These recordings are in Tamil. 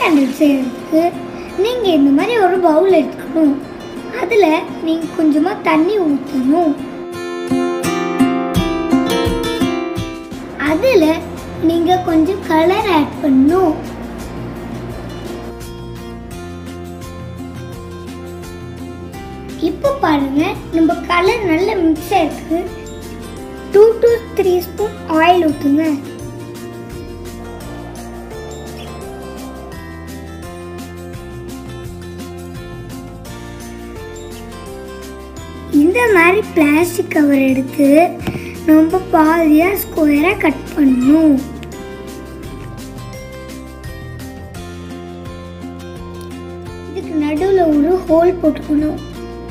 கேண்டில் செய்யறதுக்கு நீங்கள் இந்த மாதிரி ஒரு பவுல் எடுத்துக்கணும் அதில் நீங்கள் கொஞ்சமாக தண்ணி ஊற்றணும் அதில் நீங்கள் கொஞ்சம் கலர் ஆட் பண்ணணும் இப்போ பாருங்க நம்ம கலர் நல்ல மிக்ஸ் ஆயிருக்கு two to three spoon oil ஊற்றுங்க இந்த மாதிரி பிளாஸ்டிக் கவர் எடுத்து நம்ம பாதியாக ஸ்கொயராக கட் பண்ணணும் இதுக்கு நடுவில் ஒரு ஹோல் போட்டுக்கணும்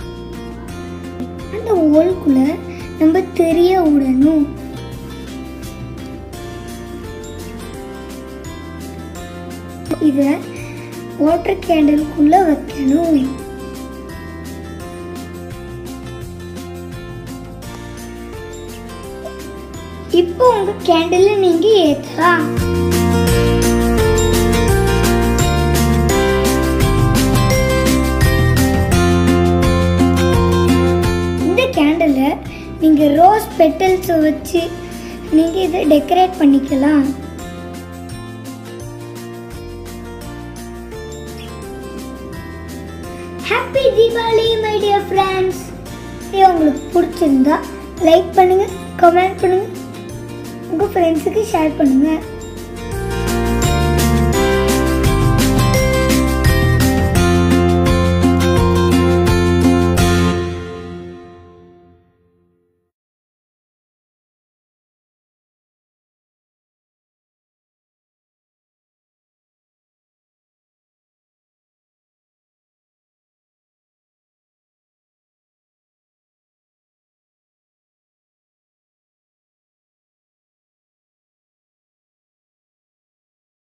அந்த ஹோல்குள்ள நம்ம தெரிய விடணும் இதை வாட்டர் கேண்டிலுக்குள்ள வைக்கணும் இப்போ உங்க கேண்டில் நீங்க ஏத்தலாம் இந்த கேண்டிலை நீங்க ரோஸ் பெட்டல்ஸ் வச்சு நீங்க இதை டெக்கரேட் பண்ணிக்கலாம் happy Deepavali my dear friends இது உங்களுக்கு பிடிச்சிருந்தா லைக் பண்ணுங்க கமெண்ட் பண்ணுங்க உங்கள் ஃப்ரெண்ட்ஸுக்கு ஷேர் பண்ணுங்கள்